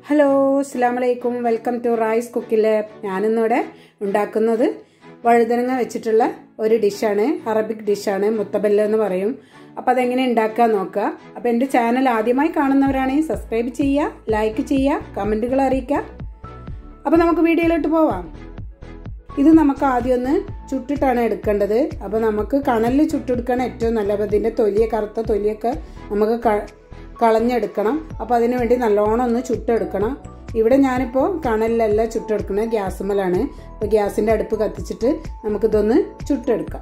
hello അസ്സാം വലൈക്കും welcome to rice കുക്കിലെ ഞാനിന്നിവിടെ ഉണ്ടാക്കുന്നത് വഴുതനങ്ങ വെച്ചിട്ടുള്ള ഒരു ഡിഷാണ് അറബിക് ഡിഷാണ് മുത്തബല്ല എന്ന് പറയും അപ്പോൾ അതെങ്ങനെ ഉണ്ടാക്കാൻ നോക്കുക അപ്പോൾ എൻ്റെ ചാനൽ ആദ്യമായി കാണുന്നവരാണെങ്കിൽ സബ്സ്ക്രൈബ് ചെയ്യുക ലൈക്ക് ചെയ്യുക കമൻറ്റുകൾ അറിയിക്കുക അപ്പോൾ നമുക്ക് വീഡിയോയിലോട്ട് പോവാം ഇത് നമുക്ക് ആദ്യം ഒന്ന് ചുട്ടിട്ടാണ് എടുക്കേണ്ടത് അപ്പോൾ നമുക്ക് കണലിൽ ചുട്ടെടുക്കണം ഏറ്റവും നല്ലത് അപ്പോൾ ഇതിൻ്റെ തൊലിയെ കറുത്ത തൊലിയൊക്കെ നമുക്ക് കളഞ്ഞെടുക്കണം അപ്പോൾ അതിനു വേണ്ടി നല്ലോണം ഒന്ന് ചുട്ടെടുക്കണം ഇവിടെ ഞാനിപ്പോൾ കണലിലല്ല ചുട്ടെടുക്കുന്നത് ഗ്യാസുമ്മലാണ് അപ്പോൾ ഗ്യാസിൻ്റെ അടുപ്പ് കത്തിച്ചിട്ട് നമുക്കിതൊന്ന് ചുട്ടെടുക്കാം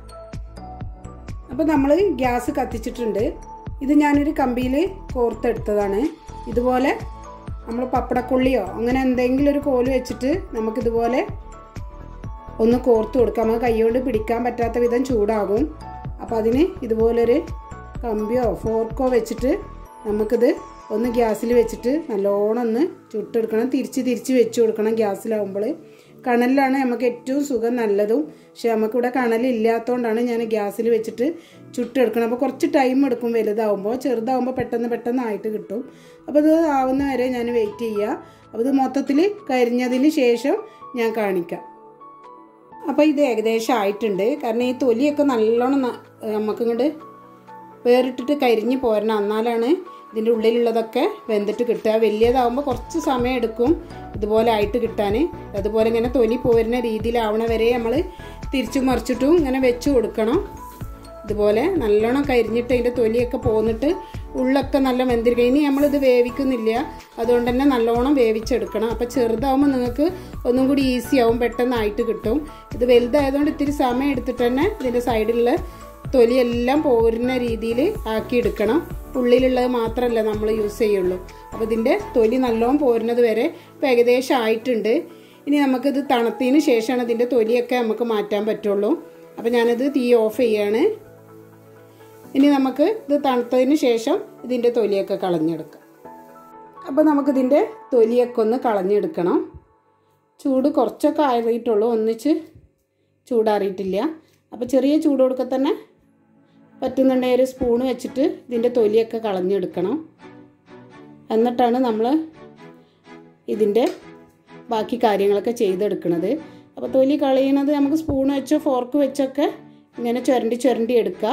അപ്പോൾ നമ്മൾ ഗ്യാസ് കത്തിച്ചിട്ടുണ്ട് ഇത് ഞാനൊരു കമ്പിയിൽ കോർത്തെടുത്തതാണ് ഇതുപോലെ നമ്മൾ പപ്പടക്കൊള്ളിയോ അങ്ങനെ എന്തെങ്കിലും ഒരു കോല് വെച്ചിട്ട് നമുക്കിതുപോലെ ഒന്ന് കോർത്ത് കൊടുക്കാം നമുക്ക് കൈകൊണ്ട് പിടിക്കാൻ പറ്റാത്ത വിധം ചൂടാകും അപ്പോൾ അതിന് ഇതുപോലൊരു കമ്പിയോ ഫോർക്കോ വെച്ചിട്ട് നമുക്കിത് ഒന്ന് ഗ്യാസിൽ വെച്ചിട്ട് നല്ലോണം ഒന്ന് ചുട്ടെടുക്കണം തിരിച്ച് തിരിച്ച് വെച്ച് കൊടുക്കണം ഗ്യാസിലാവുമ്പോൾ കണലിലാണ് നമുക്ക് ഏറ്റവും സുഖം നല്ലതും പക്ഷെ നമുക്കിവിടെ കണലില്ലാത്തതുകൊണ്ടാണ് ഞാൻ ഗ്യാസിൽ വെച്ചിട്ട് ചുട്ടെടുക്കണം അപ്പോൾ കുറച്ച് ടൈം എടുക്കും വലുതാവുമ്പോൾ ചെറുതാവുമ്പോൾ പെട്ടെന്ന് പെട്ടെന്ന് ആയിട്ട് കിട്ടും അപ്പോൾ ഇത് ആവുന്ന വരെ ഞാൻ വെയിറ്റ് ചെയ്യുക അപ്പോൾ ഇത് മൊത്തത്തിൽ കരിഞ്ഞതിന് ശേഷം ഞാൻ കാണിക്കാം അപ്പോൾ ഇത് ഏകദേശം ആയിട്ടുണ്ട് കാരണം ഈ തൊലിയൊക്കെ നല്ലോണം നമുക്കിങ്ങോട്ട് വേറിട്ടിട്ട് കരിഞ്ഞ് പോരണം എന്നാലാണ് ഇതിൻ്റെ ഉള്ളിലുള്ളതൊക്കെ വെന്തിട്ട് കിട്ടുക വലിയതാവുമ്പോൾ കുറച്ച് സമയം എടുക്കും ഇതുപോലെ ആയിട്ട് കിട്ടാൻ അതുപോലെ ഇങ്ങനെ തൊലി പോരുന്ന രീതിയിലാവണ വരെ നമ്മൾ തിരിച്ചു മറിച്ചിട്ടും ഇങ്ങനെ വെച്ച് കൊടുക്കണം ഇതുപോലെ നല്ലോണം കരിഞ്ഞിട്ട് അതിൻ്റെ തൊലിയൊക്കെ പോന്നിട്ട് ഉള്ളൊക്കെ നല്ല വെന്തിരിക്കുക ഇനി നമ്മളിത് വേവിക്കുന്നില്ല അതുകൊണ്ട് തന്നെ നല്ലോണം വേവിച്ചെടുക്കണം അപ്പോൾ ചെറുതാവുമ്പോൾ നിങ്ങൾക്ക് ഒന്നും കൂടി ഈസി ആവും പെട്ടെന്നായിട്ട് കിട്ടും ഇത് വലുതായതുകൊണ്ട് ഇത്തിരി സമയം എടുത്തിട്ട് തന്നെ ഇതിൻ്റെ സൈഡിലുള്ള തൊലിയെല്ലാം പോരുന്ന രീതിയിൽ ആക്കിയെടുക്കണം ഉള്ളിലുള്ളത് മാത്രമല്ല നമ്മൾ യൂസ് ചെയ്യുള്ളൂ അപ്പോൾ ഇതിൻ്റെ തൊലി നല്ലോണം പോരുന്നത് വരെ ഇപ്പോൾ ഏകദേശം ആയിട്ടുണ്ട് ഇനി നമുക്കിത് തണുത്തതിന് ശേഷമാണ് ഇതിൻ്റെ തൊലിയൊക്കെ നമുക്ക് മാറ്റാൻ പറ്റുള്ളൂ അപ്പോൾ ഞാനിത് തീ ഓഫ് ചെയ്യാണ് ഇനി നമുക്ക് ഇത് തണുത്തതിന് ശേഷം ഇതിൻ്റെ തൊലിയൊക്കെ കളഞ്ഞെടുക്കാം അപ്പോൾ നമുക്കിതിൻ്റെ തൊലിയൊക്കെ ഒന്ന് കളഞ്ഞെടുക്കണം ചൂട് കുറച്ചൊക്കെ ആറിയിട്ടുള്ളൂ ഒന്നിച്ച് ചൂടാറിയിട്ടില്ല അപ്പോൾ ചെറിയ ചൂട് കൊടുക്ക തന്നെ പറ്റുന്നുണ്ടെങ്കിൽ ഒരു സ്പൂൺ വെച്ചിട്ട് ഇതിൻ്റെ തൊലിയൊക്കെ കളഞ്ഞെടുക്കണം എന്നിട്ടാണ് നമ്മൾ ഇതിൻ്റെ ബാക്കി കാര്യങ്ങളൊക്കെ ചെയ്തെടുക്കുന്നത് അപ്പോൾ തൊലി കളയണത് നമുക്ക് സ്പൂൺ വെച്ചോ ഫോർക്ക് വെച്ചൊക്കെ ഇങ്ങനെ ചുരണ്ടി ചുരണ്ടി എടുക്കുക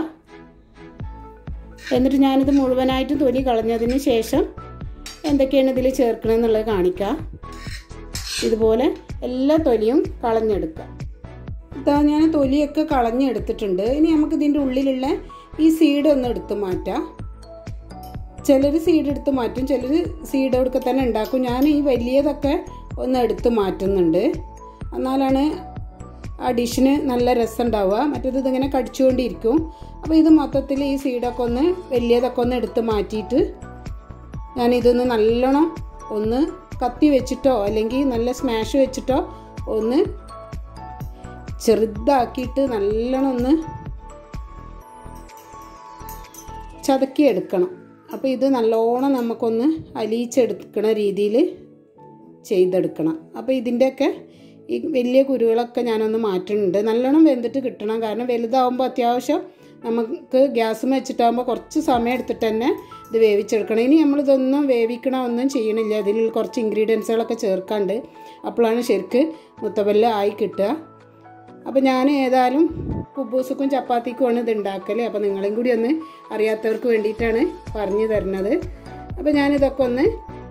എന്നിട്ട് ഞാനിത് മുഴുവനായിട്ട് തൊലി കളഞ്ഞതിന് ശേഷം എന്തൊക്കെയാണ് ഇതിൽ ചേർക്കണമെന്നുള്ളത് കാണിക്കുക ഇതുപോലെ എല്ലാ തൊലിയും കളഞ്ഞെടുക്കുക ഇതാ ഞാൻ തൊലിയൊക്കെ കളഞ്ഞെടുത്തിട്ടുണ്ട് ഇനി നമുക്ക് ഇതിൻ്റെ ഉള്ളിലുള്ള ഈ സീഡ് ഒന്ന് എടുത്ത് മാറ്റാം ചിലർ സീഡ് എടുത്ത് മാറ്റും ചിലർ സീഡ് എടുക്ക തന്നെ ഉണ്ടാക്കും ഞാൻ ഈ വലിയതൊക്കെ ഒന്ന് എടുത്ത് മാറ്റുന്നുണ്ട് എന്നാലാണ് ആ ഡിഷിന് നല്ല രസം ഉണ്ടാവുക മറ്റേത് ഇതിങ്ങനെ കടിച്ചുകൊണ്ടിരിക്കും അപ്പോൾ ഇത് മൊത്തത്തിൽ ഈ സീഡൊക്കെ ഒന്ന് വലിയതൊക്കെ ഒന്ന് എടുത്ത് മാറ്റിയിട്ട് ഞാൻ ഇതൊന്ന് നല്ലോണം ഒന്ന് കത്തി വെച്ചിട്ടോ അല്ലെങ്കിൽ നല്ല സ്മാഷ് വെച്ചിട്ടോ ഒന്ന് ചെറുതാക്കിയിട്ട് നല്ലോണം ഒന്ന് ചതക്കി എടുക്കണം അപ്പോൾ ഇത് നല്ലോണം നമുക്കൊന്ന് അലിയിച്ചെടുക്കണ രീതിയിൽ ചെയ്തെടുക്കണം അപ്പോൾ ഇതിൻ്റെയൊക്കെ ഈ വലിയ കുരുകളൊക്കെ ഞാനൊന്ന് മാറ്റുന്നുണ്ട് നല്ലോണം വെന്തിട്ട് കിട്ടണം കാരണം വലുതാവുമ്പോൾ അത്യാവശ്യം നമുക്ക് ഗ്യാസ് വെച്ചിട്ടാകുമ്പോൾ കുറച്ച് സമയം എടുത്തിട്ട് തന്നെ ഇത് വേവിച്ചെടുക്കണം ഇനി നമ്മളിതൊന്നും വേവിക്കണ ഒന്നും ചെയ്യണില്ല ഇതിൽ കുറച്ച് ഇൻഗ്രീഡിയൻസുകളൊക്കെ ചേർക്കാണ്ട് അപ്പോഴാണ് ശരിക്ക് മുത്തബല്ല ആയി കിട്ടുക അപ്പോൾ ഞാൻ ഏതായാലും കുബൂസുക്കും ചപ്പാത്തിക്കുമാണ് ഇത് ഉണ്ടാക്കൽ അപ്പോൾ നിങ്ങളെയും കൂടി ഒന്ന് അറിയാത്തവർക്ക് വേണ്ടിയിട്ടാണ് പറഞ്ഞു തരുന്നത് അപ്പോൾ ഞാനിതൊക്കെ ഒന്ന്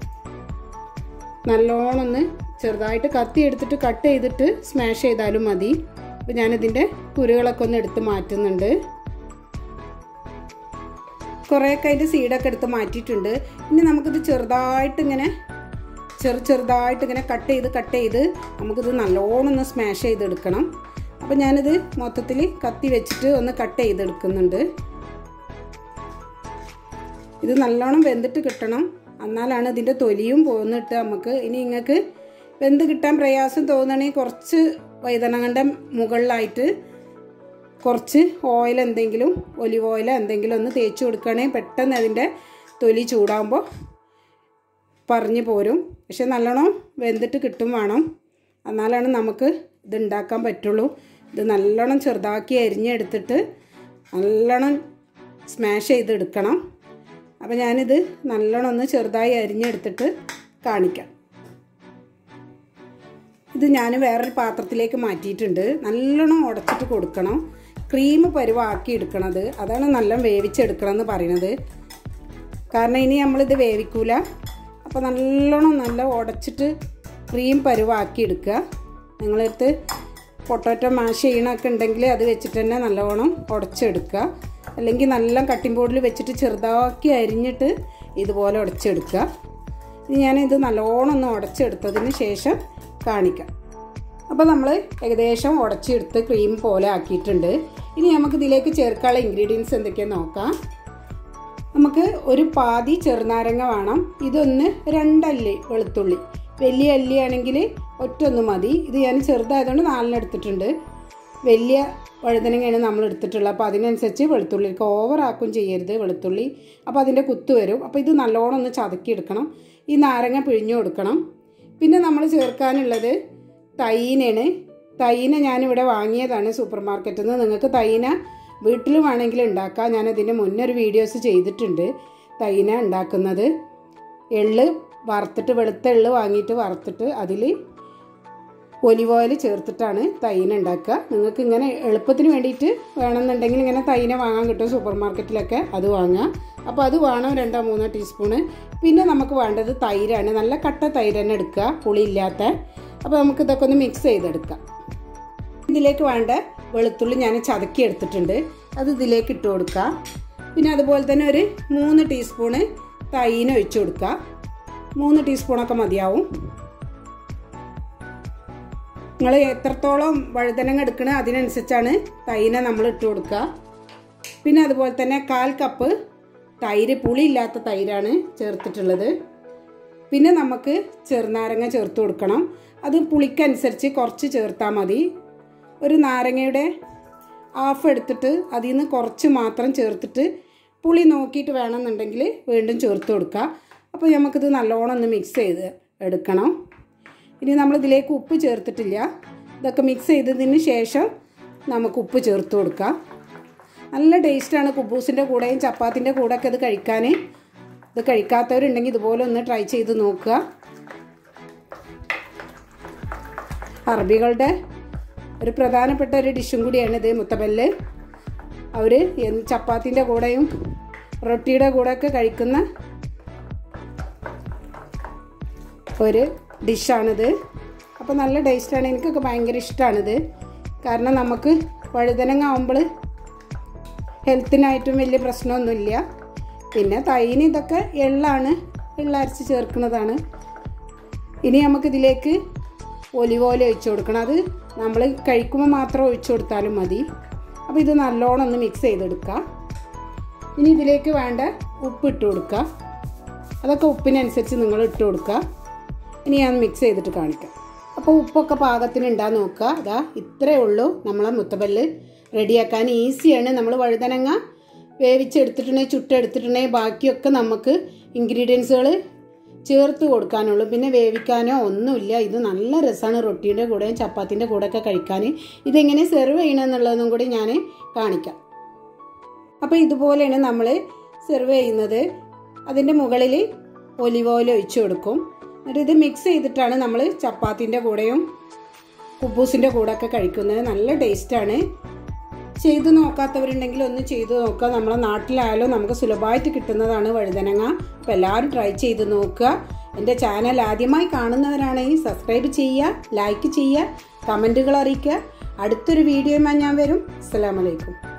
നല്ലോണം ഒന്ന് ചെറുതായിട്ട് കത്തി എടുത്തിട്ട് കട്ട് ചെയ്തിട്ട് സ്മാഷ് ചെയ്താലും മതി അപ്പോൾ ഞാനിതിൻ്റെ കുരുകളൊക്കെ ഒന്ന് എടുത്ത് മാറ്റുന്നുണ്ട് കുറേയൊക്കെ അതിൻ്റെ സീഡൊക്കെ എടുത്ത് മാറ്റിയിട്ടുണ്ട് ഇനി നമുക്കിത് ചെറുതായിട്ട് ഇങ്ങനെ ചെറു ചെറുതായിട്ട് ഇങ്ങനെ കട്ട് ചെയ്ത് കട്ട് ചെയ്ത് നമുക്കിത് നല്ലോണം ഒന്ന് സ്മാഷ് ചെയ്തെടുക്കണം അപ്പോൾ ഞാനിത് മൊത്തത്തിൽ കത്തി വെച്ചിട്ട് ഒന്ന് കട്ട് ചെയ്തെടുക്കുന്നുണ്ട് ഇത് നല്ലോണം വെന്തിട്ട് കിട്ടണം എന്നാലാണ് ഇതിൻ്റെ തൊലിയും പോന്നിട്ട് നമുക്ക് ഇനി നിങ്ങൾക്ക് വെന്ത് കിട്ടാൻ പ്രയാസം തോന്നണമെങ്കിൽ കുറച്ച് വൈതനങ്ങൻ്റെ മുകളിലായിട്ട് കുറച്ച് ഓയിൽ എന്തെങ്കിലും ഒലിവ് ഓയിൽ എന്തെങ്കിലും ഒന്ന് തേച്ച് കൊടുക്കുകയാണെങ്കിൽ പെട്ടെന്ന് അതിൻ്റെ തൊലി ചൂടാകുമ്പോൾ പറഞ്ഞു പോരും പക്ഷെ നല്ലോണം വെന്തിട്ട് കിട്ടും വേണം എന്നാലാണ് നമുക്ക് ഇത് ഉണ്ടാക്കാൻ പറ്റുള്ളൂ ഇത് നല്ലോണം ചെറുതാക്കി അരിഞ്ഞെടുത്തിട്ട് നല്ലോണം സ്മാഷ് ചെയ്തെടുക്കണം അപ്പോൾ ഞാനിത് നല്ലോണം ഒന്ന് ചെറുതായി അരിഞ്ഞെടുത്തിട്ട് കാണിക്കാം ഇത് ഞാൻ വേറൊരു പാത്രത്തിലേക്ക് മാറ്റിയിട്ടുണ്ട് നല്ലോണം ഉടച്ചിട്ട് കൊടുക്കണം ക്രീം പരുവാക്കി എടുക്കണത് അതാണ് നല്ല വേവിച്ചെടുക്കണം എന്ന് പറയുന്നത് കാരണം ഇനി നമ്മളിത് വേവിക്കൂല അപ്പോൾ നല്ലോണം നല്ല ഉടച്ചിട്ട് ക്രീം പരുവാക്കി എടുക്കുക നിങ്ങളടുത്ത് പൊട്ടോറ്റോ മാഷ് ചെയ്യണമൊക്കെ ഉണ്ടെങ്കിൽ അത് വെച്ചിട്ട് തന്നെ നല്ലോണം ഉടച്ചെടുക്കുക അല്ലെങ്കിൽ നല്ല കട്ടിംഗ് ബോർഡിൽ വെച്ചിട്ട് ചെറുതാക്കി അരിഞ്ഞിട്ട് ഇതുപോലെ ഉടച്ചെടുക്കുക ഇനി ഞാനിത് നല്ലോണം ഒന്ന് ഉടച്ചെടുത്തതിന് ശേഷം കാണിക്കാം അപ്പോൾ നമ്മൾ ഏകദേശം ഉടച്ചെടുത്ത് ക്രീം പോലെ ആക്കിയിട്ടുണ്ട് ഇനി നമുക്ക് ഇതിലേക്ക് ചേർക്കാനുള്ള ഇൻഗ്രീഡിയൻസ് എന്തൊക്കെയാണെന്ന് നോക്കാം നമുക്ക് ഒരു പാതി ചെറുനാരങ്ങ വേണം ഇതൊന്ന് രണ്ടല്ലി വെളുത്തുള്ളി വലിയ അല്ലി ആണെങ്കിൽ ഒറ്റൊന്ന് മതി ഇത് ഞാൻ ചെറുതായതുകൊണ്ട് നാലിന് എടുത്തിട്ടുണ്ട് വലിയ വഴുതനങ്ങയാണ് നമ്മൾ എടുത്തിട്ടുള്ളത് അപ്പോൾ അതിനനുസരിച്ച് വെളുത്തുള്ളിക്ക് ഓവറാക്കും ചെയ്യരുത് വെളുത്തുള്ളി അപ്പോൾ അതിൻ്റെ കുത്ത് വരും അപ്പോൾ ഇത് നല്ലോണം ഒന്ന് ചതക്കി എടുക്കണം ഈ നാരങ്ങ പിഴിഞ്ഞു കൊടുക്കണം പിന്നെ നമ്മൾ ചേർക്കാനുള്ളത് തൈനാണ് തൈന ഞാനിവിടെ വാങ്ങിയതാണ് സൂപ്പർ മാർക്കറ്റിൽ നിന്ന് നിങ്ങൾക്ക് തൈന വീട്ടിൽ വേണമെങ്കിൽ ഉണ്ടാക്കാം ഞാൻ അതിൻ്റെ മുന്നേ ഒരു വീഡിയോസ് ചെയ്തിട്ടുണ്ട് തൈന ഉണ്ടാക്കുന്നത് എള്ള് വറുത്തിട്ട് വെളുത്ത എള്ള് വാങ്ങിയിട്ട് വറുത്തിട്ട് അതിൽ ഒലിവ് ഓയിൽ ചേർത്തിട്ടാണ് തൈന ഉണ്ടാക്കുക നിങ്ങൾക്ക് ഇങ്ങനെ എളുപ്പത്തിന് വേണ്ടിയിട്ട് വേണമെന്നുണ്ടെങ്കിൽ ഇങ്ങനെ തൈന വാങ്ങാൻ കിട്ടും സൂപ്പർ മാർക്കറ്റിലൊക്കെ അത് വാങ്ങുക അപ്പോൾ അത് വേണം രണ്ടോ മൂന്നോ ടീസ്പൂണ് പിന്നെ നമുക്ക് വേണ്ടത് തൈരാണ് നല്ല കട്ട തൈര് തന്നെ എടുക്കുക പുളിയില്ലാത്ത അപ്പോൾ നമുക്ക് ഇതൊക്കെ ഒന്ന് മിക്സ് ചെയ്തെടുക്കാം ഇതിലേക്ക് വേണ്ട വെളുത്തുള്ളി ഞാൻ ചതക്കി എടുത്തിട്ടുണ്ട് അത് ഇതിലേക്ക് ഇട്ട് കൊടുക്കുക പിന്നെ അതുപോലെ തന്നെ ഒരു മൂന്ന് ടീസ്പൂണ് തൈന ഒഴിച്ചു കൊടുക്കുക മൂന്ന് ടീസ്പൂണൊക്കെ മതിയാവും നിങ്ങൾ എത്രത്തോളം വഴുതനങ്ങ എടുക്കണ അതിനനുസരിച്ചാണ് തൈന നമ്മൾ ഇട്ട് കൊടുക്കുക പിന്നെ അതുപോലെ തന്നെ കാൽ കപ്പ് തൈര് പുളിയില്ലാത്ത തൈരാണ് ചേർത്തിട്ടുള്ളത് പിന്നെ നമുക്ക് ചെറുനാരങ്ങ ചേർത്ത് കൊടുക്കണം അത് പുളിക്കനുസരിച്ച് കുറച്ച് ചേർത്താൽ മതി ഒരു നാരങ്ങയുടെ ഹാഫ് എടുത്തിട്ട് അതിൽ നിന്ന് കുറച്ച് മാത്രം ചേർത്തിട്ട് പുളി നോക്കിയിട്ട് വേണമെന്നുണ്ടെങ്കിൽ വീണ്ടും ചേർത്ത് കൊടുക്കുക അപ്പോൾ നമുക്കിത് നല്ലോണം ഒന്ന് മിക്സ് ചെയ്ത് എടുക്കണം ഇനി നമ്മൾ ഇതിലേക്ക് ഉപ്പ് ചേർത്തിട്ടില്ല ഇതൊക്കെ മിക്സ് ചെയ്തതിന് ശേഷം നമുക്ക് ഉപ്പ് ചേർത്ത് കൊടുക്കാം നല്ല ടേസ്റ്റാണ് കുബൂസിൻ്റെ കൂടെയും ചപ്പാത്തിൻ്റെ കൂടെയൊക്കെ ഇത് കഴിക്കാൻ ഇത് കഴിക്കാത്തവരുണ്ടെങ്കിൽ ഇതുപോലെ ഒന്ന് ട്രൈ ചെയ്ത് നോക്കുക അറബികളുടെ ഒരു പ്രധാനപ്പെട്ട ഒരു ഡിഷും കൂടിയാണ് ഇത് മുത്തബല്ല് അവർ ചപ്പാത്തിൻ്റെ കൂടെയും റൊട്ടിയുടെ കൂടെയൊക്കെ കഴിക്കുന്ന ഒരു ഡിഷാണിത് അപ്പോൾ നല്ല ടേസ്റ്റാണ് എനിക്കൊക്കെ ഭയങ്കര ഇഷ്ടമാണിത് കാരണം നമുക്ക് വഴുതനങ്ങ ആകുമ്പോൾ ഹെൽത്തിനായിട്ടും വലിയ പ്രശ്നമൊന്നുമില്ല പിന്നെ തൈന് ഇതൊക്കെ എള്ളാണ് എള്ള അരച്ച് ചേർക്കുന്നതാണ് ഇനി നമുക്കിതിലേക്ക് ഒലിവ് ഓയിൽ ഒഴിച്ചു കൊടുക്കണം അത് നമ്മൾ കഴിക്കുമ്പോൾ മാത്രം ഒഴിച്ചു കൊടുത്താലും മതി അപ്പോൾ ഇത് നല്ലോണം ഒന്ന് മിക്സ് ചെയ്തെടുക്കുക ഇനി ഇതിലേക്ക് വേണ്ട ഉപ്പ് ഇട്ട് കൊടുക്കുക അതൊക്കെ ഉപ്പിനനുസരിച്ച് നിങ്ങൾ ഇട്ട് കൊടുക്കുക ഇനി ഞാൻ മിക്സ് ചെയ്തിട്ട് കാണിക്കാം അപ്പോൾ ഉപ്പൊക്കെ പാകത്തിന് ഉണ്ടാകുന്ന നോക്കുക അതാ ഇത്രയേ ഉള്ളൂ നമ്മളെ മുത്തപ്പല്ല് റെഡിയാക്കാൻ ഈസിയാണ് നമ്മൾ വഴുതനങ്ങ വേവിച്ചെടുത്തിട്ടുണ്ടെങ്കിൽ ചുട്ടെടുത്തിട്ടുണ്ടെങ്കിൽ ബാക്കിയൊക്കെ നമുക്ക് ഇൻഗ്രീഡിയൻസുകൾ ചേർത്ത് കൊടുക്കാനുള്ളൂ പിന്നെ വേവിക്കാനോ ഒന്നുമില്ല ഇത് നല്ല രസമാണ് റൊട്ടിയുടെ കൂടെയും ചപ്പാത്തിൻ്റെ കൂടെയൊക്കെ കഴിക്കാൻ ഇതെങ്ങനെ സെർവ് ചെയ്യണമെന്നുള്ളതും കൂടി ഞാൻ കാണിക്കാം അപ്പോൾ ഇതുപോലെയാണ് നമ്മൾ സെർവ് ചെയ്യുന്നത് അതിൻ്റെ മുകളിൽ ഒലിവ് ഓയിൽ ഒഴിച്ചു കൊടുക്കും എന്നിട്ട് ഇത് മിക്സ് ചെയ്തിട്ടാണ് നമ്മൾ ചപ്പാത്തിൻ്റെ കൂടെയും കുബൂസിൻ്റെ കൂടെയൊക്കെ കഴിക്കുന്നത് നല്ല ടേസ്റ്റാണ് ചെയ്തു നോക്കാത്തവരുണ്ടെങ്കിൽ ഒന്ന് ചെയ്തു നോക്കുക നമ്മുടെ നാട്ടിലായാലും നമുക്ക് സുലഭമായിട്ട് കിട്ടുന്നതാണ് വഴുതനങ്ങ അപ്പോൾ എല്ലാവരും ട്രൈ ചെയ്ത് നോക്കുക എൻ്റെ ചാനൽ ആദ്യമായി കാണുന്നവരാണെങ്കിൽ സബ്സ്ക്രൈബ് ചെയ്യുക ലൈക്ക് ചെയ്യുക കമൻറ്റുകൾ അറിയിക്കുക അടുത്തൊരു വീഡിയോയുമായി ഞാൻ വരും അസ്സാം വലൈക്കും